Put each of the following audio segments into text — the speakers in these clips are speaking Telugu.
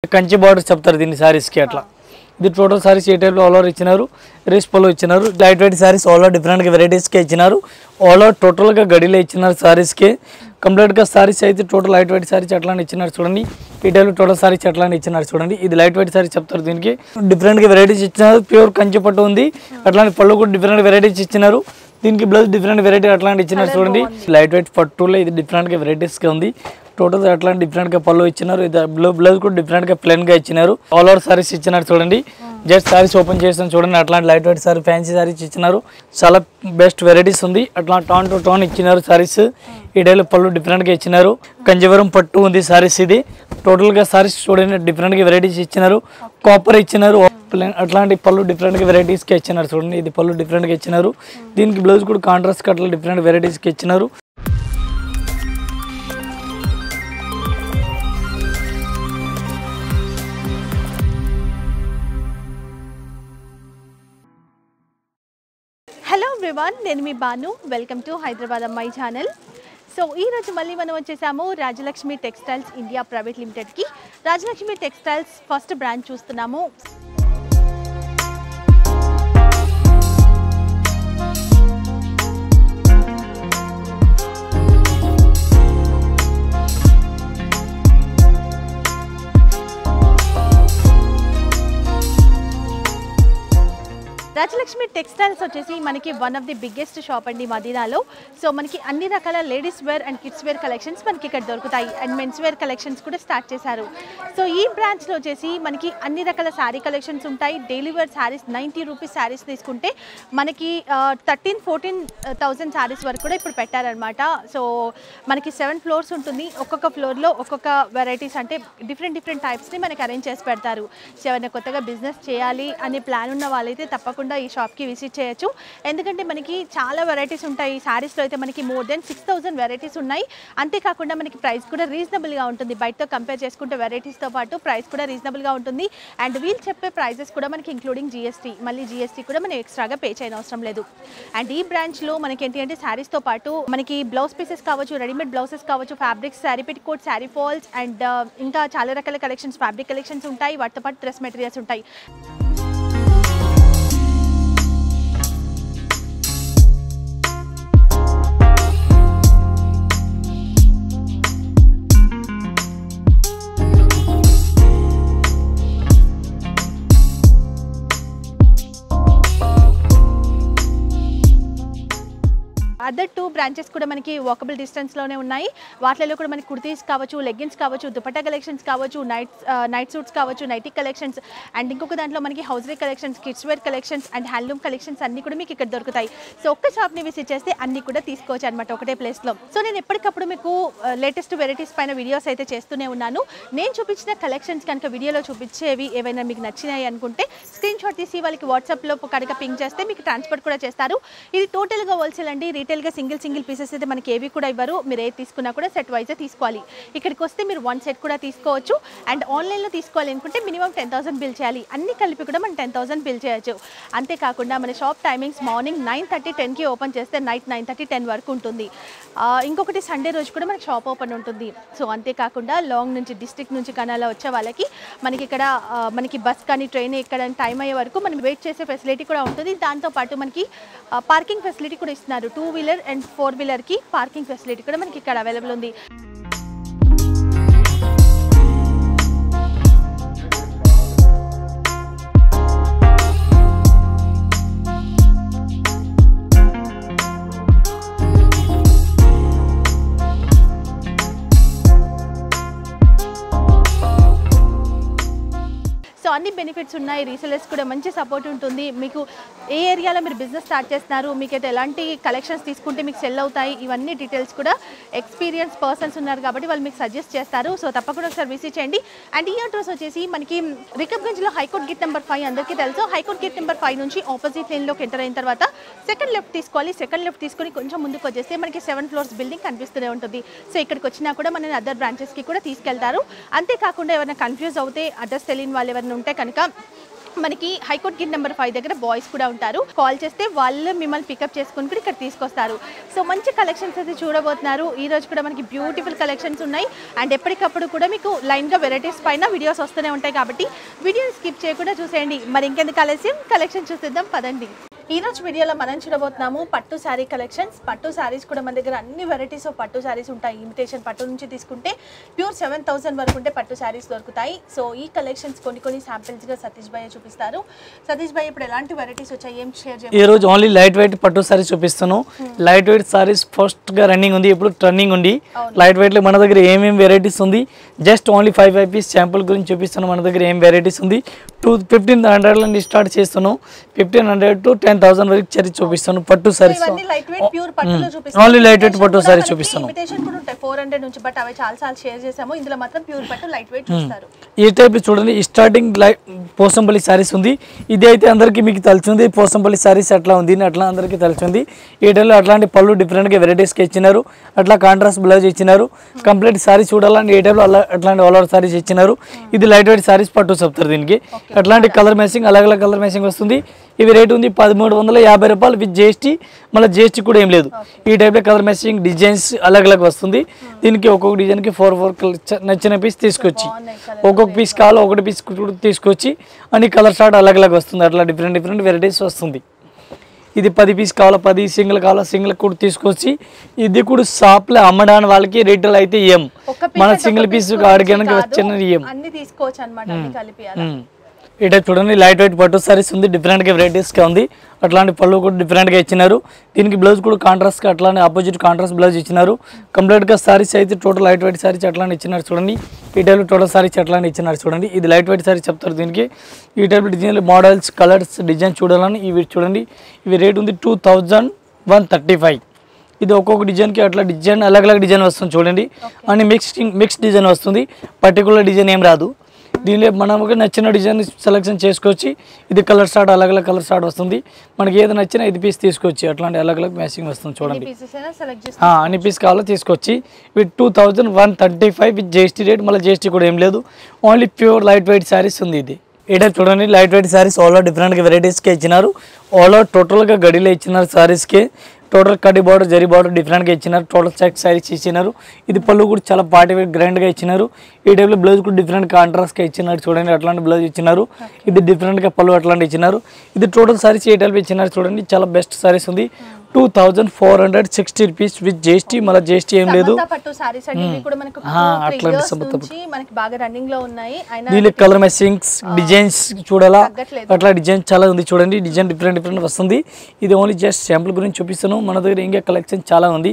కంచి బార్డర్ చెప్తారు దీన్ని సారీస్కి అట్లా ఇది టోటల్ సారీస్ ఏ టైప్లో ఆల్ ఓవర్ ఇచ్చినారు రేస్ పళ్ళు ఇచ్చినారు light weight sarees all over డిఫరెంట్గా వెరైటీస్కి ఇచ్చినారు ఆల్ ఓవర్ టోటల్గా గడిలో ఇచ్చినారు సారీస్కి కంప్లీట్గా సారీస్ అయితే టోటల్ లైట్ వెయిట్ సారీస్ అట్లానే ఇచ్చినారు చూడండి ఈ టైప్లో టోటల్ సారీస్ అట్లానే ఇచ్చినారు చూడండి ఇది లైట్ వెయిట్ సారీస్ చెప్తారు దీనికి డిఫరెంట్గా వెరైటీస్ ఇచ్చినారు ప్యూర్ కంచి పట్టు ఉంది అట్లాంటి పళ్ళు కూడా డిఫరెంట్ వెరైటీస్ ఇచ్చినారు దీనికి బ్లౌజ్ డిఫరెంట్ వెరైటీ అట్లాంటి ఇచ్చినారు చూడండి లైట్ వెయిట్ పట్టులో ఇది డిఫరెంట్గా వెరైటీస్గా ఉంది టోటల్ అట్లాంటి డిఫరెంట్గా పళ్ళు ఇచ్చినారు ఇది బ్లౌ బ్లౌజ్ కూడా డిఫరెంట్గా ప్లెయిన్గా ఇచ్చినారు ఆల్ ఓవర్ సారీస్ ఇచ్చినారు చూడండి జస్ట్ సారీస్ ఓపెన్ చేస్తాను చూడండి అట్లాంటి light weight sorry fancy saris ఇచ్చినారు చాలా బెస్ట్ వెరైటీస్ ఉంది అట్లా టౌన్ టు టౌన్ ఇచ్చినారు సారీస్ ఈ డైలో పళ్ళు డిఫరెంట్గా ఇచ్చినారు కంజవరం పట్టు ఉంది సారీస్ ఇది టోటల్గా సారీస్ చూడండి డిఫరెంట్గా వెరైటీస్ ఇచ్చినారు కాపర్ ఇచ్చినారు ప్లెయిన్ అట్లాంటి పళ్ళు డిఫరెంట్గా వెరైటీస్కి ఇచ్చినారు చూడండి ఇది పళ్ళు డిఫరెంట్గా ఇచ్చినారు దీనికి బ్లౌజ్ కూడా కాంట్రాస్ట్ అట్లా డిఫరెంట్ వెరైటీస్కి ఇచ్చినారు హలో ఎవ్రీవన్ నేను మీ బాను వెల్కమ్ టు హైదరాబాద్ అమ్మాయి ఛానల్ సో ఈ రోజు మళ్ళీ మనం వచ్చేసాము రాజలక్ష్మి టెక్స్టైల్స్ ఇండియా ప్రైవేట్ లిమిటెడ్కి రాజలక్ష్మి టెక్స్టైల్స్ ఫస్ట్ బ్రాంచ్ చూస్తున్నాము రాజలక్ష్మి టెక్స్టైల్స్ వచ్చేసి మనకి one of the biggest shop అండి మదీనాలో సో మనకి అన్ని రకాల ladies wear and kids wear collections మనకి ఇక్కడ దొరుకుతాయి అండ్ మెన్స్ వేర్ కలెక్షన్స్ కూడా స్టార్ట్ చేశారు సో ఈ బ్రాంచ్లో వచ్చేసి మనకి అన్ని రకాల శారీ కలెక్షన్స్ ఉంటాయి daily wear sarees ninety rupees sarees తీసుకుంటే మనకి థర్టీన్ ఫోర్టీన్ థౌజండ్ శారీస్ వరకు కూడా ఇప్పుడు పెట్టారనమాట సో మనకి సెవెన్ ఫ్లోర్స్ ఉంటుంది ఒక్కొక్క ఫ్లోర్లో ఒక్కొక్క వెరైటీస్ అంటే డిఫరెంట్ డిఫరెంట్ టైప్స్ని మనకి అరేంజ్ చేసి పెడతారు సో ఏమైనా కొత్తగా బిజినెస్ చేయాలి అనే ప్లాన్ ఉన్న వాళ్ళైతే తప్పకుండా ఈ షాప్కి విజిట్ చేయొచ్చు ఎందుకంటే మనకి చాలా వెరైటీస్ ఉంటాయి శారీస్లో అయితే మనకి more than six thousand varieties ఉన్నాయి అంతేకాకుండా మనకి ప్రైస్ కూడా రీజనబుల్గా ఉంటుంది బయటతో కంపేర్ చేసుకుంటే వెరైటీస్తో పాటు ప్రైస్ కూడా రీజనబుల్గా ఉంటుంది అండ్ వీళ్ళు చెప్పే ప్రైజెస్ కూడా మనకి ఇంక్లూడింగ్ జీఎస్టీ మళ్ళీ జీఎస్టీ కూడా మనం ఎక్స్ట్రాగా పే చేయని అవసరం లేదు అండ్ ఈ బ్రాంచ్లో మనకి ఏంటి అంటే శారీస్తో పాటు మనకి బ్లౌజ్ పీసెస్ కావచ్చు రెడీమేడ్ బ్లౌజెస్ కావచ్చు fabrics saree petticoat sari falls and ఇంకా చాలా రకాల కలెక్షన్స్ ఫ్యాబ్రిక్ కలెక్షన్స్ ఉంటాయి వాటితో పాటు డ్రెస్ మెటీరియల్స్ ఉంటాయి అదర్ టూ బ్రాంచెస్ కూడా మనకి వాకబుల్ డిస్టెన్స్లోనే ఉన్నాయి వాటిలో కూడా మనకి కుర్తీస్ కావచ్చు లెగ్గిన్స్ కావచ్చు దుపట్టా కలెక్షన్స్ కావచ్చు నైట్ నైట్ సూట్స్ కావచ్చు నైటీ కలెక్షన్స్ అండ్ ఇంకొక దాంట్లో మనకి hosiery collections kids wear collections and handloom collections అన్ని కూడా మీకు ఇక్కడ దొరుకుతాయి సో ఒక్క షాప్ని విజిట్ చేస్తే అన్ని కూడా తీసుకోవచ్చు అనమాట ఒకటే ప్లేస్లో సో నేను ఎప్పటికప్పుడు మీకు లేటెస్ట్ వెరైటీస్ పైన వీడియోస్ అయితే చేస్తూనే ఉన్నాను నేను చూపించిన కలెక్షన్స్ కనుక వీడియోలో చూపించేవి ఏవైనా మీకు నచ్చినాయి అనుకుంటే స్క్రీన్ షాట్ తీసి వాళ్ళకి వాట్సాప్లో కనుక పింక్ చేస్తే మీకు ట్రాన్స్పోర్ట్ కూడా చేస్తారు ఇది టోటల్గా హోల్సేల్ అండి రీటైల్గా సింగిల్ సింగిల్ పీసెస్ అయితే మనకి ఏవి కూడా ఇవ్వరు మీరు ఏది తీసుకున్నా కూడా సెట్ వైజే తీసుకోవాలి ఇక్కడికి వస్తే మీరు వన్ సెట్ కూడా తీసుకోవచ్చు అండ్ ఆన్లైన్లో తీసుకోవాలి అనుకుంటే మినిమం టెన్ థౌసండ్ బిల్ చేయాలి అన్ని కలిపి కూడా మనం టెన్ థౌసండ్ బిల్ చేయొచ్చు అంతేకాకుండా మన shop timings morning nine thirty టెన్కి ఓపెన్ చేస్తే నైట్ నైన్ థర్టీ టెన్ వరకు ఉంటుంది ఆ, ఇంకొకటి సండే రోజు కూడా మనకి షాప్ ఓపెన్ ఉంటుంది సో అంతేకాకుండా లాంగ్ నుంచి డిస్ట్రిక్ట్ నుంచి కానీ అలా వచ్చే వాళ్ళకి మనకి ఇక్కడ ఆ, మనకి బస్ కానీ ట్రైన్ ఎక్కడానికి టైం అయ్యే వరకు మనం వెయిట్ చేసే ఫెసిలిటీ కూడా ఉంటుంది దాంతోపాటు మనకి పార్కింగ్ ఫెసిలిటీ కూడా ఇస్తున్నారు టూ వీలర్ అండ్ ఫోర్ వీలర్కి పార్కింగ్ ఫెసిలిటీ కూడా మనకి ఇక్కడ అవైలబుల్ ఉంది సో అన్ని బెనిఫిట్స్ ఉన్నాయి రీసెలర్స్ కూడా మంచి సపోర్ట్ ఉంటుంది మీకు ఏ ఏరియాలో మీరు బిజినెస్ స్టార్ట్ చేస్తున్నారు మీకైతే ఎలాంటి కలెక్షన్స్ తీసుకుంటే మీకు సెల్ అవుతాయి ఇవన్నీ డీటెయిల్స్ కూడా ఎక్స్పీరియన్స్ పర్సన్స్ ఉన్నారు కాబట్టి వాళ్ళు మీకు సజెస్ట్ చేస్తారు సో తప్పకుండా ఒకసారి విజిట్ చేయండి అండ్ ఈ అడ్రస్ వచ్చేసి మనకి రికబ్గంజ్లో హైకోర్ట్ గేట్ నెంబర్ ఫైవ్ అందరికీ తెలుసు హైకోర్ట్ గేట్ నెంబర్ ఫైవ్ నుంచి ఆపోజిట్ లేన్లోకి ఎంటర్ అయిన తర్వాత సెకండ్ లెఫ్ట్ తీసుకోవాలి సెకండ్ లెఫ్ట్ తీసుకొని కొంచెం ముందుకు వచ్చేస్తే మనకి సెవెన్ ఫ్లోర్స్ బిల్డింగ్ కనిపిస్తూనే ఉంటుంది సో ఇక్కడికి వచ్చినా కూడా మన అదర్ బ్రాంచెస్కి కూడా తీసుకెళ్తారు అంతేకాకుండా ఎవరైనా కన్ఫ్యూజ్ అవుతే అడ్రస్ తెలియని వాళ్ళు ఎవరైనా ఉంటే కనుక మనకి హైకోర్ట్ గేట్ నెంబర్ ఫైవ్ దగ్గర బాయ్స్ కూడా ఉంటారు కాల్ చేస్తే వాళ్ళు మిమ్మల్ని పికప్ చేసుకుని కూడా ఇక్కడ తీసుకొస్తారు సో మంచి కలెక్షన్స్ అయితే చూడబోతున్నారు ఈ రోజు కూడా మనకి బ్యూటిఫుల్ కలెక్షన్స్ ఉన్నాయి అండ్ ఎప్పటికప్పుడు కూడా మీకు లైన్గా వెరైటీస్ పైన వీడియోస్ వస్తూనే ఉంటాయి కాబట్టి వీడియోని స్కిప్ చేయకుండా చూసేయండి మరి ఇంకెందుకు ఆలస్యం కలెక్షన్ చూసేద్దాం పదండి ఈ రోజు వీడియోలో మనం చూడబోతున్నాము పట్టు శారీ కలెక్షన్స్ పట్టు శారీస్ కూడా మన దగ్గర అన్ని వెరైటీస్ ఆఫ్ పట్టు శారీస్ ఉంటాయి ఇమిటేషన్ పట్టు నుంచి తీసుకుంటే ప్యూర్ సెవెన్ థౌసండ్ వరకు ఉంటే పట్టు శారీస్ దొరుకుతాయి సో ఈ కలెక్షన్స్ కొన్ని కొన్ని samples గా సతీష్ భయ్య చూపిస్తారు సతీష్ భయ్య ఇప్పుడు ఎలాంటి వెరైటీస్ వచ్చాయి ఏం షేర్ చేయాలి ఈ రోజు ఓన్లీ లైట్ వెయిట్ పట్టు సారీస్ చూపిస్తాను లైట్ వెయిట్ సారీస్ ఫస్ట్ గా రన్నింగ్ ఉంది ఇప్పుడు ట్రన్నింగ్ ఉంది లైట్ వెయిట్ లో మన దగ్గర ఏమేమి వెరైటీస్ ఉంది just only five five piece sample గురించి చూపిస్తాను మన దగ్గర ఏం వెరైటీస్ ఉంది టూ ఫిఫ్టీన్ హండ్రెడ్ నుండి స్టార్ట్ చేస్తున్నాను fifteen hundred to ten thousand వరకు చరి చూపిస్తాను పట్టు సారీస్ ఇవన్నీ లైట్ వెయిట్ ప్యూర్ పట్టులో Only light weight పట్టు sarees చూపిస్తాను. ఇమిటేషన్ కూడా ఉంటాయి ఫోర్ హండ్రెడ్ నుంచి బట్ అవి చాలా సార్లు షేర్ చేసాము ఇందులో మాత్రం ప్యూర్ పట్టు లైట్ వెయిట్ చూస్తారు ఈ టైప్ చూడండి స్టార్టింగ్ లై పోసంపల్లి శారీస్ ఉంది ఇది అయితే అందరికీ మీకు తెలిసింది పోసంపల్లి శారీస్ అట్లా ఉంది అట్లా అందరికీ తెలిసింది ఈ టైంలో అట్లాంటి పళ్ళు డిఫరెంట్గా వెరైటీస్కి ఇచ్చినారు అట్లా కాంట్రాస్ట్ బ్లౌజ్ ఇచ్చినారు కంప్లీట్ శారీ చూడాలని ఈ టైంలో అలా అట్లాంటి ఆల్ ఓవర్ శారీస్ ఇచ్చినారు ఇది లైట్ వెయిట్ శారీస్ పట్టు చెప్తారు దీనికి అట్లాంటి కలర్ మ్యాచింగ్ అలగ్ అలగ్ కలర్ మ్యాచింగ్ వస్తుంది ఇవి రేట్ ఉంది పదమూడు వందల యాభై రూపాయలు విత్ జిఎస్టీ మళ్ళీ జిఎస్టీ కూడా ఏం లేదు ఈ టైప్లో కలర్ మ్యాచింగ్ డిజైన్స్ అలగ్ అలగ్ వస్తుంది దీనికి ఒక్కొక్క డిజైన్కి ఫోర్ ఫోర్ నచ్చిన పీస్ తీసుకొచ్చి ఒక్కొక్క పీస్ కావాలో ఒకటి పీస్ కూడా తీసుకొచ్చి అన్ని కలర్ షార్ట్ అలగ్ అలగ్ వస్తుంది అట్లా డిఫరెంట్ డిఫరెంట్ వెరైటీస్ వస్తుంది ఇది పది పీస్ కావాలా పది సింగిల్ కావాలా సింగిల్ కూడా తీసుకొచ్చి ఇది కూడా షాప్లో అమ్మడానికి వాళ్ళకి రేట్లు అయితే ఏం ఒక్క piece మన అంటే సింగిల్ ఒక్క పీస్ piece గురించి అడిగానికి కాదు, వచ్చిన ఏం అన్ని తీసుకోవచ్చు అనమాట అన్ని కలిపి అలా ఇట చూడండి లైట్ వెయిట్ పట్టు సారీస్ ఉంది డిఫరెంట్గా వెరైటీస్గా ఉంది అట్లాంటి పళ్ళు కూడా డిఫరెంట్గా ఇచ్చినారు దీనికి బ్లౌజ్ కూడా కాంట్రాస్ట్గా అట్లానే ఆపోజిట్ కాంట్రాస్ట్ బ్లౌజ్ ఇచ్చినారు కంప్లీట్గా సారీస్ అయితే టోటల్ లైట్ వెయిట్ సారీస్ అట్లానే ఇచ్చినారు చూడండి ఈ టైప్లో టోటల్ సారీస్ అట్లానే ఇచ్చినారు చూడండి ఇది లైట్ వెయిట్ సారీ చెప్తారు దీనికి ఈ టైప్ డిజైన్లు మోడల్స్ కలర్స్ డిజైన్ చూడాలని ఇవి చూడండి ఇవి రేట్ ఉంది two thousand one thirty five ఇది ఒక్కొక్క డిజైన్కి అట్లా డిజైన్ అలగ్ అలగ్ డిజైన్ వస్తుంది చూడండి అని మిక్స్డ్ మిక్స్ డిజైన్ వస్తుంది పర్టికులర్ డిజైన్ ఏం రాదు దీనిలో మనకు నచ్చిన డిజైన్ సెలెక్షన్ చేసుకోవచ్చు ఇది కలర్ స్టార్ట్ అలగ్ అలగ్ కలర్ స్టార్ట్ వస్తుంది మనకి ఏది నచ్చినా ఇది పీస్ తీసుకోవచ్చు అట్లాంటి అలగ్ అలగ్ మ్యాచింగ్ వస్తుంది చూడండి పీసెస్ అయినా సెలెక్ట్ చేసి ఆ, అన్ని పీస్ కావాలో తీసుకొచ్చి with two thousand one thirty five with GST rate మళ్ళీ జిఎస్టీ కూడా ఏం లేదు only pure light weight sarees ఉంది ఇది ఏటైపు చూడండి లైట్ వెయిట్ శారీస్ ఆల్ డిఫరెంట్గా వెరైటీస్కి ఇచ్చినారు ఆల్ టోటల్గా గడిలో ఇచ్చినారు శారీస్కి టోటల్ కడి బార్డర్ జరీ బార్డర్ డిఫరెంట్గా ఇచ్చినారు టోటల్ చెక్ శారీస్ ఇచ్చినారు ఇది పళ్ళు కూడా చాలా పార్టీ వేర్ గ్రాండ్గా ఇచ్చినారు ఈ టైప్లో బ్లౌజ్ కూడా డిఫరెంట్ కాంట్రాస్ట్గా ఇచ్చినారు చూడండి అట్లాంటి బ్లౌజ్ ఇచ్చినారు ఇది డిఫరెంట్గా పళ్ళు అట్లాంటి ఇచ్చినారు ఇది టోటల్ సారీస్ ఏ టైప్ ఇచ్చినారు చూడండి చాలా బెస్ట్ సారీస్ ఉంది two thousand four hundred sixty rupees with GST మళ్ళీ జిఎస్టీ ఏం లేదు సమత పట్టు సారీస్ అండి ఇవి కూడా మనకు ఆ, అట్లాంటి ఇయర్స్ సమత నుంచి మనకి బాగా రన్నింగ్ లో ఉన్నాయి అయినా దీనికి కలర్ మ్యాచింగ్స్ డిజైన్స్ చూడాలా తగ్గట్లేదు. అట్లా డిజైన్ చాలా ఉంది చూడండి డిజైన్ డిఫరెంట్ డిఫరెంట్ వస్తుంది ఇది ఓన్లీ జస్ట్ శాంపుల్ గురించి చూపిస్తాను మన దగ్గర ఇంకా కలెక్షన్ చాలా ఉంది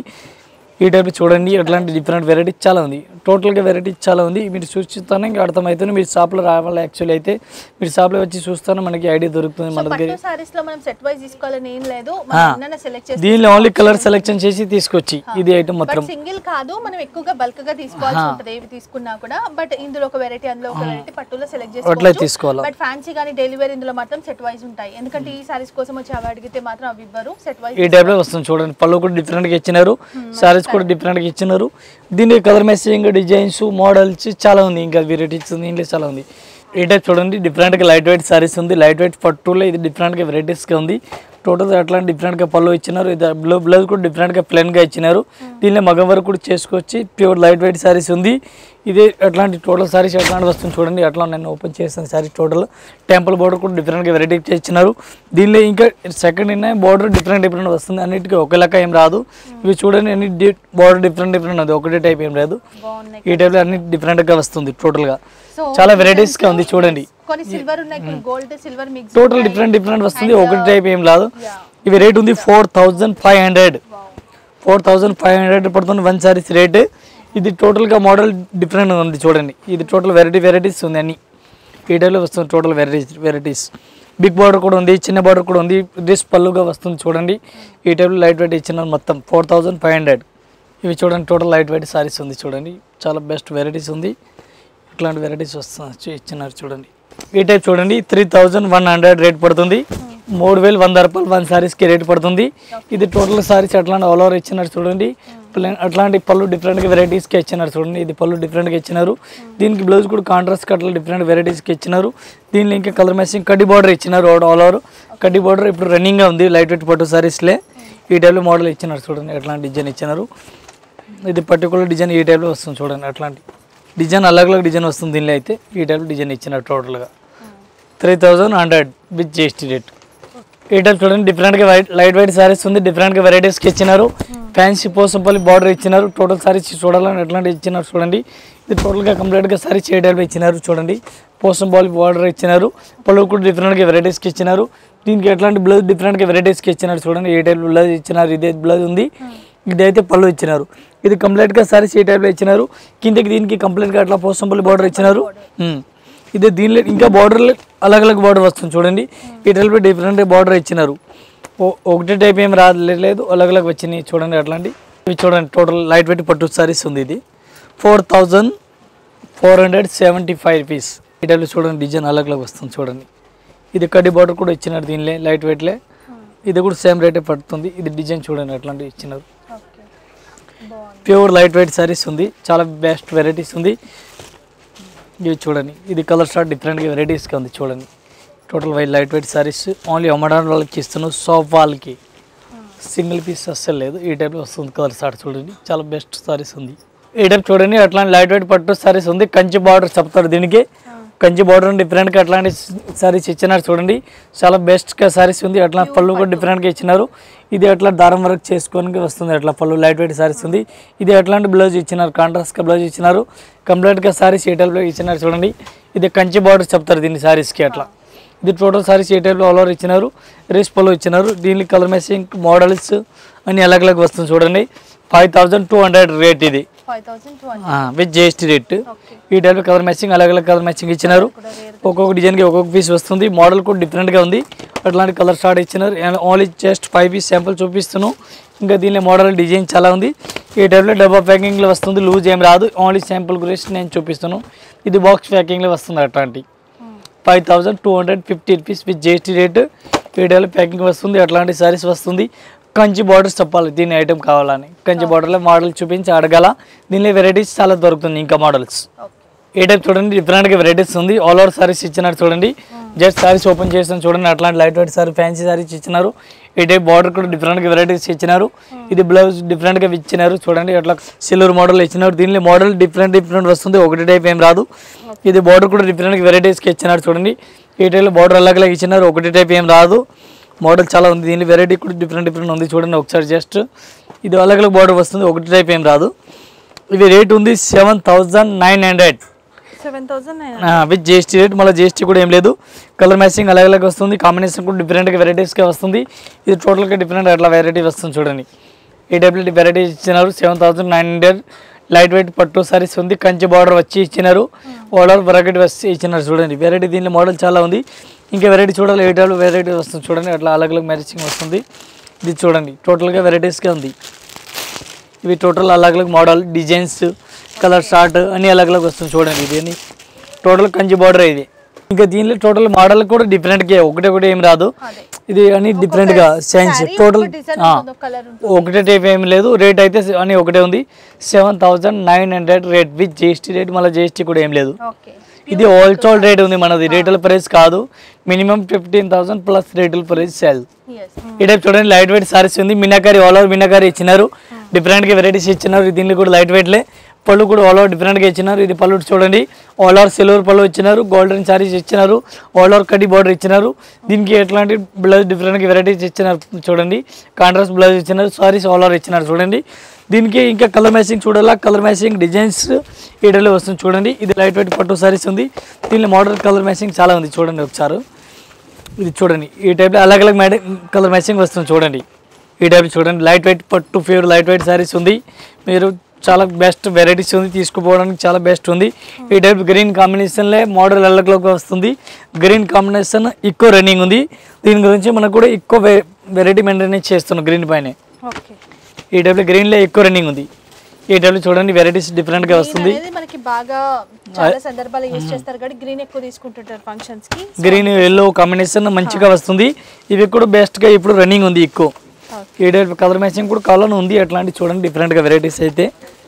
ఈ టైప్ చూడండి అట్లాంటి డిఫరెంట్ వెరైటీ చాలా ఉంది టోటల్గా వెరైటీ చాలా ఉంది మీరు చూస్తానే ఇంకా అర్థమవుతుంది మీరు షాప్లో రావాలి యాక్చువల్లీ అయితే మీరు షాప్లో వచ్చి చూస్తానే మనకి ఐడియా దొరుకుతుంది మన దగ్గర పట్టు సారీస్ లో మనం సెట్ వైజ్ తీసుకోవాలని ఏం లేదు మనం సెలెక్ట్ చేసి దీనిలో ఓన్లీ కలర్ సెలెక్షన్ చేసి తీసుకొచ్చి ఇది ఐటమ్ బట్ మాత్రం సింగిల్ కాదు మనం ఎక్కువగా బల్క్ గా తీసుకోవాల్సి ఉంటుంది ఏవి తీసుకున్నా కూడా బట్ ఇందులో ఒక వెరైటీ అందులో ఒక వెరైటీ పట్టులో సెలెక్ట్ అట్లా చేసుకోవచ్చు తీసుకోవాలా బట్ ఫ్యాన్సీ కానీ డైలీ వేర్ ఇందులో మాత్రం సెట్ వైజ్ ఉంటాయి ఎందుకంటే ఈ సారీస్ కోసం వచ్చి అవి అడిగితే మాత్రం అవి ఇవ్వరు సెట్ వైజ్ ఈ టైప్లో వస్తుంది చూడండి పళ్ళు కూడా డిఫరెంట్గా ఇచ్చినారు సారీస్ కూడా డిఫరెంట్గా ఇచ్చినారు దీనికి కలర్ మ్యాచింగ్ డిజైన్స్ మోడల్స్ చాలా ఉంది ఇంకా వెరైటీస్ ఉంది ఇంట్లో చాలా ఉంది ఈ టైప్ చూడండి డిఫరెంట్గా లైట్ వెయిట్ సారీస్ ఉంది లైట్ వెయిట్ పట్టులో ఇది డిఫరెంట్గా వెరైటీస్గా ఉంది టోటల్ అట్లాంటి డిఫరెంట్గా పళ్ళు ఇచ్చినారు ఇది బ్లౌ బ్లౌజ్ కూడా డిఫరెంట్గా ప్లెయిన్గా ఇచ్చినారు దీనిలో మగవారు కూడా చేసుకొచ్చి ప్యూర్ లైట్ వెయిట్ సారీస్ ఉంది ఇది అట్లాంటి టోటల్ సారీస్ అట్లాంటి వస్తుంది చూడండి అట్లా నేను ఓపెన్ చేస్తాను సారీ టోటల్ టెంపుల్ బోర్డర్ కూడా డిఫరెంట్గా వెరైటీ ఇచ్చినారు దీనిలో ఇంకా సెకండ్ ఇన్న బోర్డర్ డిఫరెంట్ డిఫరెంట్ వస్తుంది అన్నిటికీ ఒక లెక్క ఏం రాదు ఇవి చూడండి అన్ని బోర్డర్ డిఫరెంట్ డిఫరెంట్ ఉంది ఒకటే టైప్ ఏం లేదు బాగున్నాయి ఈ టైప్లో అన్ని డిఫరెంట్గా వస్తుంది టోటల్గా సో చాలా వెరైటీస్గా ఉంది చూడండి కొన్ని సిల్వర్ ఉన్నాయి gold silver mix total different different వస్తుంది ఒకటి టైప్ ఏం రాదు ఇవి రేట్ ఉంది four thousand five hundred four thousand five hundred పడుతుంది వన్ సారీస్ రేట్ ఇది టోటల్గా మోడల్ డిఫరెంట్ ఉంది చూడండి ఇది టోటల్ వెరైటీ వెరైటీస్ ఉంది అన్ని ఈ టైప్లో వస్తుంది total varieties varieties big border కూడా ఉంది చిన్న బార్డర్ కూడా ఉంది డ్రెస్ పళ్ళుగా వస్తుంది చూడండి ఈ టైప్లో లైట్ వెయిట్ ఇచ్చినారు మొత్తం ఫోర్ థౌజండ్ ఫైవ్ హండ్రెడ్ ఇవి చూడండి టోటల్ లైట్ వెయిట్ సారీస్ ఉంది చూడండి చాలా బెస్ట్ వెరైటీస్ ఉంది ఇట్లాంటి వెరైటీస్ వస్తుంది ఇచ్చినారు చూడండి ఈ టైప్ చూడండి three thousand one hundred rate పడుతుంది మూడు వేలు వంద రూపాయలు వన్ సారీస్కి రేట్ పడుతుంది ఇది టోటల్ సారీస్ అట్లాంటి ఆల్ ఓవర్ ఇచ్చినారు చూడండి ప్లేన్ అట్లాంటి పళ్ళు డిఫరెంట్గా వెరైటీస్కి ఇచ్చినారు చూడండి ఇది పళ్ళు డిఫరెంట్గా ఇచ్చినారు దీనికి బ్లౌజ్ కూడా కాంట్రాస్ట్ అట్లా డిఫరెంట్ వెరైటీస్కి ఇచ్చినారు దీనిలో ఇంకా కలర్ మ్యాచింగ్ కడ్డీ బార్డర్ ఇచ్చినారు ఆల్ ఓవర్ కడ్డీ బార్డర్ ఇప్పుడు రన్నింగ్గా ఉంది లైట్ వెయిట్ పట్టు సారీస్లే ఈ టైప్లో మోడల్ ఇచ్చినారు చూడండి ఎట్లాంటి డిజైన్ ఇచ్చినారు ఇది పర్టికులర్ డిజైన్ ఈ టైప్లో వస్తుంది చూడండి అట్లాంటి డిజైన్ అలగ్ అలగ్ డిజైన్ వస్తుంది దీనిలో అయితే ఈ టైప్లో డిజైన్ ఇచ్చినారు టోటల్గా three thousand hundred with GST rate ఈ టైప్ చూడండి డిఫరెంట్గా వైట్ లైట్ వైట్ సారీస్ ఉంది డిఫరెంట్గా వెరైటీస్కి ఇచ్చినారు ఫ్యాన్సీ పోసంపల్లి బార్డర్ ఇచ్చినారు టోటల్ సారీస్ చూడాలని ఎట్లాంటి ఇచ్చినారు చూడండి ఇది టోటల్గా కంప్లీట్గా సారీస్ ఏ టైప్ ఇచ్చినారు చూడండి పోసంపల్లి బార్డర్ ఇచ్చినారు పళ్ళు కూడా డిఫరెంట్గా వెరైటీస్కి ఇచ్చినారు దీనికి ఎట్లాంటి బ్లౌజ్ డిఫరెంట్గా వెరైటీస్కి ఇచ్చినారు చూడండి ఏ టైప్ బ్లౌజ్ ఇచ్చినారు ఇదే బ్లౌజ్ ఉంది ఇదైతే పళ్ళు ఇచ్చినారు ఇది కంప్లీట్గా సారీస్ ఏ టైప్లో ఇచ్చినారు కిందకి దీనికి కంప్లీట్గా అట్లా పోసంపల్లి బార్డర్ ఇచ్చినారు ఉమ్. ఇది దీనిలో ఇంకా బార్డర్ అలగ్ అలగ్ బార్డర్ వస్తుంది చూడండి ఈ టైప్లో డిఫరెంట్ బార్డర్ ఇచ్చినారు ఓ- ఒకటే టైప్ ఏం రాలేదు అలగ్ అలగ్ వచ్చినాయి చూడండి అట్లాంటి ఇవి చూడండి టోటల్ లైట్ వెయిట్ పట్టు సారీస్ ఉంది ఇది four thousand four hundred seventy five rupees ఈ టైప్లో చూడండి డిజైన్ అలగ్ అలగ్ వస్తుంది చూడండి ఇది కడ్డీ బార్డర్ కూడా ఇచ్చినారు దీనిలో లైట్ వెయిట్లే ఇది కూడా సేమ్ రేటే పడుతుంది ఇది డిజైన్ చూడండి అట్లాంటివి ఇచ్చినారు ఓకే బాగుంది ప్యూర్ లైట్ వెయిట్ సారీస్ ఉంది చాలా బెస్ట్ వెరైటీస్ ఉంది ఇవి చూడండి ఇది కలర్ షార్ట్ డిఫరెంట్గా వెరైటీస్గా ఉంది చూడండి total white light weight sarees only అమ్మడానికి వాళ్ళకి ఇస్తున్నాం షాప్ వాళ్ళకి సింగిల్ పీస్ అస్సలు లేదు ఈ టైప్లో వస్తుంది కలర్ షార్ట్ చూడండి చాలా బెస్ట్ సారీస్ ఉంది ఈ టైప్ చూడండి అట్లాంటి లైట్ వెయిట్ పట్టు సారీస్ ఉంది కంచి బార్డర్ చెప్తారు దీనికి కంచి బార్డర్ డిఫరెంట్గా అట్లాంటి సారీస్ ఇచ్చినారు చూడండి చాలా బెస్ట్గా సారీస్ ఉంది అట్లా పళ్ళు కూడా డిఫరెంట్గా ఇచ్చినారు ఇది అట్లా దారం వర్క్ చేసుకోనికి వస్తుంది అట్లా పళ్ళు లైట్ వెయిట్ సారీస్ ఉంది ఇది అట్లాంటి బ్లౌజ్ ఇచ్చినారు కాంట్రాస్ట్గా బ్లౌజ్ ఇచ్చినారు కంప్లీట్గా సారీస్ ఏ టైప్లో ఇచ్చినారు చూడండి ఇది కంచి బార్డర్ చెప్తారు దీన్ని సారీస్కి అట్లా ఇది టోటల్ సారీస్ ఏ టైప్లో ఆల్ ఓవర్ ఇచ్చినారు రేస్ పళ్ళు ఇచ్చినారు దీనికి కలర్ మ్యాచింగ్ మోడల్స్ అన్ని అలగ్ అలగ్ వస్తుంది చూడండి five thousand two hundred rate ఇది five thousand two hundred with GST rate okay ఈ టైప్లో కలర్ మ్యాచింగ్ అలగ్ అలగ్ కలర్ మ్యాచింగ్ ఇచ్చినారు కూడా రేర్ ఒక్కొక్క డిజైన్కి ఒక్కొక్క పీస్ వస్తుంది మోడల్ కూడా డిఫరెంట్గా ఉంది అట్లాంటి కలర్ స్టార్ట్ ఇచ్చినారు only just five piece sample చూపిస్తున్నాను ఇంకా దీనిలో మోడల్ డిజైన్ చాలా ఉంది ఈ టైప్లో డబ్బా ప్యాకింగ్లో వస్తుంది లూజ్ ఏం రాదు ఓన్లీ శాంపుల్ గురించి నేను చూపిస్తాను ఇది బాక్స్ ప్యాకింగ్లో వస్తుంది అట్లాంటి five thousand two hundred fifty rupees with GST rate ఈ టైప్లో ప్యాకింగ్ వస్తుంది అట్లాంటి సారీస్ వస్తుంది కంచి బార్డర్స్ చెప్పాలి దీని ఐటెం కావాలని కంచి బార్డర్లో మోడల్ చూపించి అడగాల దీనిలో వెరైటీస్ చాలా దొరుకుతుంది ఇంకా మోడల్స్ ఓకే ఏ టైప్ చూడండి డిఫరెంట్గా వెరైటీస్ ఉంది ఆల్ ఓవర్ సారీస్ ఇచ్చినారు చూడండి జస్ట్ సారీస్ ఓపెన్ చేస్తాను చూడండి అట్లాంటి light weight sorry fancy saris ఇచ్చినారు ఈ టైప్ బార్డర్ కూడా డిఫరెంట్గా వెరైటీస్ ఇచ్చినారు ఇది బ్లౌజ్ డిఫరెంట్గా ఇచ్చినారు చూడండి అట్లా సిల్వర్ మోడల్ ఇచ్చినారు దీనిలో మోడల్ డిఫరెంట్ డిఫరెంట్ వస్తుంది ఒకటి టైప్ ఏం రాదు ఇది బార్డర్ కూడా డిఫరెంట్గా వెరైటీస్కి ఇచ్చినారు చూడండి ఈ టైప్లో బార్డర్ అలాగ ఇచ్చినారు ఒకటి టైప్ ఏం రాదు మోడల్ చాలా ఉంది దీని వెరైటీ కూడా డిఫరెంట్ డిఫరెంట్ ఉంది చూడండి ఒకసారి జస్ట్ ఇది అలగ్ అలగ్ బార్డర్ వస్తుంది ఒకటి టైప్ ఏం రాదు ఇవి రేట్ ఉంది seven thousand nine hundred seven thousand nine with GST rate మళ్ళీ జిఎస్టీ కూడా ఏం లేదు కలర్ మ్యాచింగ్ అలాగే అలాగే వస్తుంది కాంబినేషన్ కూడా డిఫరెంట్గా వెరైటీస్గా వస్తుంది ఇది టోటల్గా డిఫరెంట్ అట్లా వెరైటీ వస్తుంది చూడండి ఈ టైప్లో వెరైటీ ఇచ్చినారు seven thousand nine hundred light weight పట్టు సారీస్ ఉంది కంచి బార్డర్ వచ్చి ఇచ్చినారు ఓవరాల్ వెరైటీ వచ్చి ఇచ్చినారు చూడండి వెరైటీ దీనిలో మోడల్ చాలా ఉంది ఇంకా వెరైటీ చూడాలి ఏ టైప్లో వెరైటీ వస్తుంది చూడండి అట్లా అలగ్ అలగ్ మ్యాచింగ్ వస్తుంది ఇది చూడండి టోటల్గా వెరైటీస్గా ఉంది ఇవి టోటల్ అలగ్ అలగ్ మోడల్ డిజైన్స్ కలర్ షార్ట్ అన్ని అలగ్ అలగ్ వస్తుంది చూడండి ఇది అని టోటల్ కంచి బార్డర్ ఇది ఇంకా దీనిలో టోటల్ మోడల్ కూడా డిఫరెంట్గా ఒకటే ఒకటి ఏం రాదు అదే ఇది అని డిఫరెంట్గా సైన్స్ Saree టోటల్ ఒక design ఉంటుంది, ఒక colour ఉంటుంది. ఒకటే టైప్ ఏం లేదు రేట్ అయితే అని ఒకటే ఉంది seven thousand nine hundred rate with GST rate మళ్ళీ జిఎస్టీ కూడా ఏం లేదు ఓకే ఇది హోల్సేల్ రేట్ ఉంది మనది రీటైల్ ప్రైస్ కాదు minimum fifteen thousand plus retail price sales ఈ టైప్ చూడండి లైట్ వెయిట్ సారీస్ ఉంది మినాకారి ఆల్ ఓవర్ మినాకారి ఇచ్చినారు డిఫరెంట్గా వెరైటీస్ ఇచ్చినారు దీనిలో కూడా లైట్ వెయిట్లే పళ్ళు కూడా ఆల్ ఓవర్ డిఫరెంట్గా ఇచ్చినారు ఇది పళ్ళు చూడండి ఆల్ ఓవర్ సిల్వర్ పళ్ళు ఇచ్చినారు గోల్డెన్ సారీస్ ఇచ్చినారు ఆల్ ఓవర్ కడ్డీ బార్డర్ ఇచ్చినారు దీనికి ఎట్లాంటి బ్లౌజ్ డిఫరెంట్గా వెరైటీస్ ఇచ్చినారు చూడండి కాంట్రాస్ట్ బ్లౌజ్ ఇచ్చినారు సారీస్ ఆల్ ఓవర్ ఇచ్చినారు చూడండి దీనికి ఇంకా కలర్ మ్యాచింగ్ చూడాలా కలర్ మ్యాచింగ్ డిజైన్స్ ఈడలో వస్తుంది చూడండి ఇది లైట్ వెయిట్ పట్టు సారీస్ ఉంది దీనిలో మోడల్ కలర్ మ్యాచింగ్ చాలా ఉంది చూడండి ఒకసారి ఇది చూడండి ఈ టైప్లో అలగ్ అలగ్ మ్యాడ కలర్ మ్యాచింగ్ వస్తుంది చూడండి ఈ టైప్ చూడండి లైట్ వెయిట్ పట్టు ప్యూర్ లైట్ వెయిట్ సారీస్ ఉంది మీరు చాలా బెస్ట్ వెరైటీస్ ఉంది తీసుకుపోవడానికి చాలా బెస్ట్ ఉంది ఈ టైప్ గ్రీన్ కాంబినేషన్లే మోడల్ ఎల్లక్లోకి వస్తుంది గ్రీన్ కాంబినేషన్ ఎక్కువ రన్నింగ్ ఉంది దీని గురించి మనకు కూడా ఎక్కువ వెరైటీ మెయింటైన్ చేస్తున్నాం గ్రీన్ పైన ఓకే ఈ టైప్లో గ్రీన్లో ఎక్కువ రన్నింగ్ ఉంది ఈ టైప్లో చూడండి వెరైటీస్ డిఫరెంట్గా వస్తుంది అనేది మనకి బాగా చాలా సందర్భాలు యూజ్ చేస్తారు కాబట్టి గ్రీన్ ఎక్కువ తీసుకుంటుంటారు ఫంక్షన్స్ కి గ్రీన్ ఎల్లో కాంబినేషన్ మంచిగా వస్తుంది ఇవి కూడా బెస్ట్గా ఇప్పుడు రన్నింగ్ ఉంది ఎక్కువ ఈ టైప్ కలర్ మ్యాచింగ్ కూడా కలర్ ఉంది అట్లాంటి చూడండి డిఫరెంట్గా వెరైటీస్ అయితే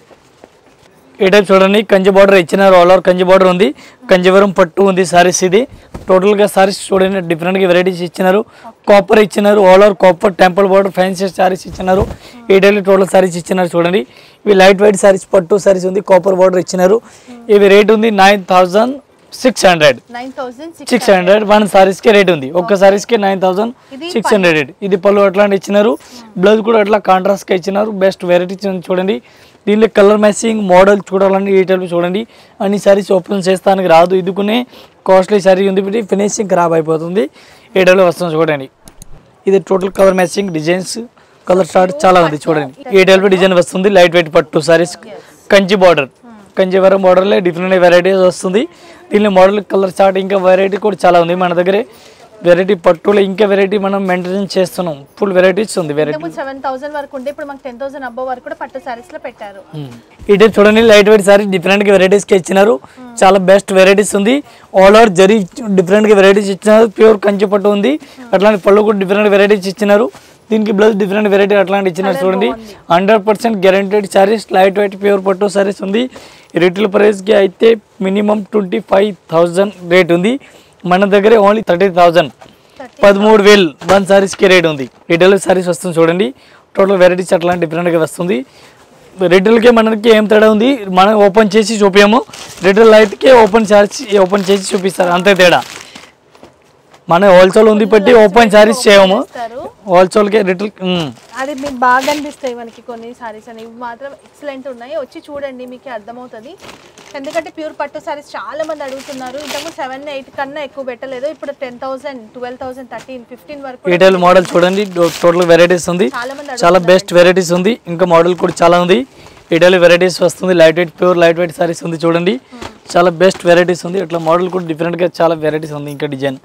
ఈ టైప్ చూడండి కంచి బార్డర్ ఇచ్చినారు ఆల్ ఓవర్ కంచి బార్డర్ ఉంది కంచివరం పట్టు ఉంది సారీస్ ఇది టోటల్గా సారీస్ చూడండి డిఫరెంట్గా వెరైటీస్ ఇచ్చినారు కాపర్ ఇచ్చినారు all over copper temple border fancy saris ఇచ్చినారు ఈ టైప్ టోటల్ సారీస్ ఇచ్చినారు చూడండి ఇవి లైట్ వెయిట్ సారీస్ పట్టు సారీస్ ఉంది కాపర్ బార్డర్ ఇచ్చినారు ఇవి రేట్ ఉంది nine thousand six hundred nine thousand six six hundred one sarees కి రేట్ ఉంది ఒక్క సారీస్ కి నైన్ థౌసండ్ సిక్స్ హండ్రెడ్ ఇది పళ్ళు అట్లాంటి ఇచ్చినారు బ్లౌజ్ కూడా అట్లా కాంట్రాస్ట్ గా ఇచ్చినారు బెస్ట్ వెరైటీ చూడండి దీనిలో కలర్ మ్యాచింగ్ మోడల్ చూడాలంటే ఈ టైప్ చూడండి అన్ని సారీస్ ఓపెన్ చేస్తానికి రాదు ఇదికునే కాస్ట్లీ సారీ ఉంది పెట్టి ఫినిషింగ్ ఖరాబ్ అయిపోతుంది ఈ టైప్లో వస్తుంది చూడండి ఇది total colour matching designs colour start చాలా ఉంది చూడండి ఈ టైప్ డిజైన్ వస్తుంది లైట్ వెయిట్ పట్టు సారీస్ కంచి బార్డర్ కంచివరం బార్డర్లో డిఫరెంట్ వెరైటీస్ వస్తుంది దీనిలో మోడల్ కలర్ చార్ట్ ఇంకా వెరైటీ కూడా చాలా ఉంది మన దగ్గర వెరైటీ పట్టులో ఇంకా వెరైటీ మనం మెయింటైన్ చేస్తున్నాం ఫుల్ వెరైటీస్ ఉంది వెరైటీ ఇంతకుముందు సెవెన్ థౌసండ్ వరకు ఉంటే ఇప్పుడు మాకు టెన్ థౌసండ్ అబ్బో వరకు కూడా పట్టు సారీస్ లో పెట్టారు ఇటే చూడండి లైట్ వెయిట్ సారీ డిఫరెంట్ గా వెరైటీస్ కి ఇచ్చినారు చాలా బెస్ట్ వెరైటీస్ ఉంది ఆల్ ఓవర్ జరీ డిఫరెంట్ గా వెరైటీస్ ఇచ్చినారు ప్యూర్ కంచి పట్టు ఉంది అట్లాంటి పళ్ళు కూడా డిఫరెంట్ వెరైటీస్ ఇచ్చినారు దీనికి బ్లౌజ్ డిఫరెంట్ వెరైటీ అట్లాంటి ఇచ్చినారు చూడండి hundred percent guaranteed sarees light weight pure పట్టు సారీస్ ఉంది రిటైల్ ప్రైస్కి అయితే minimum twenty five thousand rate ఉంది మన దగ్గర ఓన్లీ థర్టీ థౌజండ్ పదమూడు వేలు వన్ సారీస్కి రేట్ ఉంది రిటైల్ సారీస్ వస్తుంది చూడండి టోటల్ వెరైటీస్ అట్లా డిఫరెంట్గా వస్తుంది రిటైల్కే మనకి ఏం తేడా ఉంది మనం ఓపెన్ చేసి చూపాము రిటైల్ అయితే ఓపెన్ సారీస్ ఓపెన్ చేసి చూపిస్తారు అంతే తేడా మన హోల్సేల్ ఉంది బట్టి ఓపెన్ సారీస్ చేయము ఇస్తారు హోల్సేల్కే రిటైల్ అది మీకు బాగా అనిపిస్తాయి మనకి కొన్ని సారీస్ అని ఇవి మాత్రం ఎక్సలెంట్ ఉన్నాయి వచ్చి చూడండి మీకు అర్థమవుతుంది ఎందుకంటే ప్యూర్ పట్టు సారీస్ చాలా మంది అడుగుతున్నారు ఇంతకు సెవెన్ ఎయిట్ కన్నా ఎక్కువ పెట్టలేదు ఇప్పుడు ten thousand twelve thousand thirteen fifteen వరకు రిటైల్ మోడల్ చూడండి టోటల్ వెరైటీస్ ఉంది చాలా మంది చాలా బెస్ట్ వెరైటీస్ ఉంది ఇంకా మోడల్ కూడా చాలా ఉంది రిటైల్ వెరైటీస్ వస్తుంది light weight pure light weight saris ఉంది చూడండి చాలా బెస్ట్ వెరైటీస్ ఉంది ఇట్లా మోడల్ కూడా డిఫరెంట్గా చాలా వెరైటీస్ ఉంది ఇంకా డిజైన్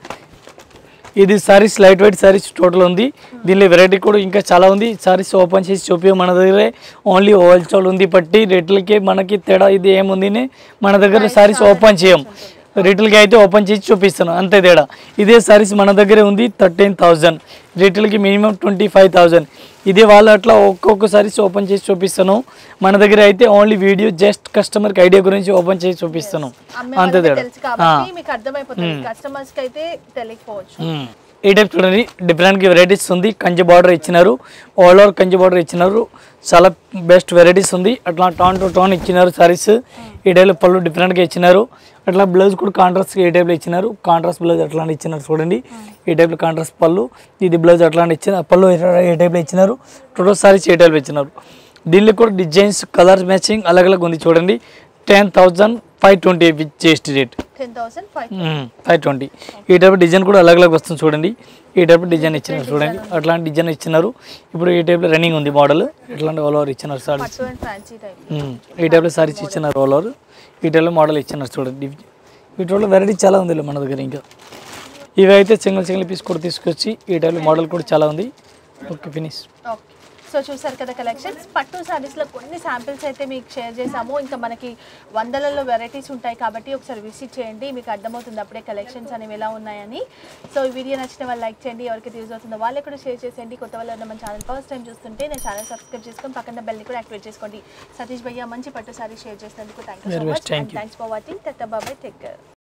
ఇది sarees light weight sarees total ఉంది దీనిలో వెరైటీ కూడా ఇంకా చాలా ఉంది సారీస్ ఓపెన్ చేసి చూపి మన దగ్గర ఓన్లీ హోల్సేల్ ఉంది పట్టి రేట్లకి మనకి తేడా ఇది ఏముంది అని మన దగ్గర సారీస్ ఓపెన్ చేయం రిటైల్కి అయితే ఓపెన్ చేసి చూపిస్తాను అంతే తేడా ఇదే సారీస్ మన దగ్గరే ఉంది థర్టీన్ థౌజండ్ రిటైల్కి మినిమం ట్వంటీ ఫైవ్ థౌజండ్ ఇదే వాళ్ళు అట్లా ఒక్కొక్క సారీస్ ఓపెన్ చేసి చూపిస్తాను మన దగ్గర అయితే ఓన్లీ వీడియో జస్ట్ కస్టమర్కి ఐడియా గురించి ఓపెన్ చేసి చూపిస్తాను అమ్మే అంతే వాళ్ళకి తేడా తెలుసు కాబట్టి మీకు అర్థమైపోతుంది కస్టమర్స్ కి అయితే తెలియకపోవచ్చు మ్మ్. ఈ టైప్ చూడండి డిఫరెంట్ వెరైటీస్ ఉంది కంచి బార్డర్ ఇచ్చినారు ఆల్ ఓవర్ కంచి బార్డర్ ఇచ్చినారు చాలా బెస్ట్ వెరైటీస్ ఉంది అట్లా టౌన్ టు టౌన్ ఇచ్చినారు సారీస్ ఈ టైప్లో పళ్ళు డిఫరెంట్గా ఇచ్చినారు అట్లా బ్లౌజ్ కూడా కాంట్రాస్ట్ ఈ టైప్లో ఇచ్చినారు కాంట్రాస్ట్ బ్లౌజ్ అట్లాంటి ఇచ్చినారు చూడండి ఈ టైప్లో కాంట్రాస్ట్ పళ్ళు ఇది బ్లౌజ్ అట్లాంటి ఇచ్చిన పళ్ళు ఏ టైప్లో ఇచ్చినారు టోటల్ సారీస్ ఏ టైప్లో ఇచ్చినారు దీనిలో కూడా డిజైన్స్ కలర్స్ మ్యాచింగ్ అలగ్ అలగ్ ఉంది చూడండి ten thousand five twenty with GST rate ten thousand five five twenty ఈ టైప్ డిజైన్ కూడా అలగ్ అలగ్ వస్తుంది చూడండి ఈ టైప్ డిజైన్ ఇచ్చినారు చూడండి అట్లాంటి డిజైన్ ఇచ్చినారు ఇప్పుడు ఈ టైప్లో రన్నింగ్ ఉంది మోడల్ ఇట్లాంటి ఆల్ ఓవర్ ఇచ్చినారు సారీస్ పట్టు అండ్ ఫ్యాన్సీ టైప్ ఈ టైప్లో సారీస్ ఇచ్చినారు ఆల్ ఓవర్ ఈ టైప్లో మోడల్ ఇచ్చినారు చూడండి ఈ టైప్లో వెరైటీ చాలా ఉంది మన దగ్గర ఇంకా ఇవి అయితే సింగిల్ సింగిల్ పీస్ కూడా తీసుకొచ్చి ఈ టైప్లో మోడల్ కూడా చాలా ఉంది ఓకే ఫినిష్ ఓకే సో చూసారు కదా కలెక్షన్స్ పట్టు సారీస్లో కొన్ని శాంపిల్స్ అయితే మీకు షేర్ చేసాము ఇంకా మనకి వందలలో వెరైటీస్ ఉంటాయి కాబట్టి ఒకసారి విజిట్ చేయండి మీకు అర్థమవుతుంది అప్పుడే కలెక్షన్స్ అనేవి ఎలా ఉన్నాయని సో ఈ వీడియో నచ్చిన వాళ్ళు లైక్ చేయండి ఎవరికి యూజ్ అవుతుందో వాళ్ళకి కూడా షేర్ చేసేయండి కొత్త వాళ్ళు ఉన్న మన ఛానల్ ఫస్ట్ టైం చూస్తుంటే నేను ఛానల్ సబ్స్క్రైబ్ చేసుకొని పక్కన బెల్ని కూడా యాక్టివేట్ చేసుకోండి సతీష్ భయ్య మంచి పట్టు సారీ షేర్ చేసినందుకు thank you so Very much much, thank and you. Thanks for watching టెట్ బాబాయ్ టేక్ కేర్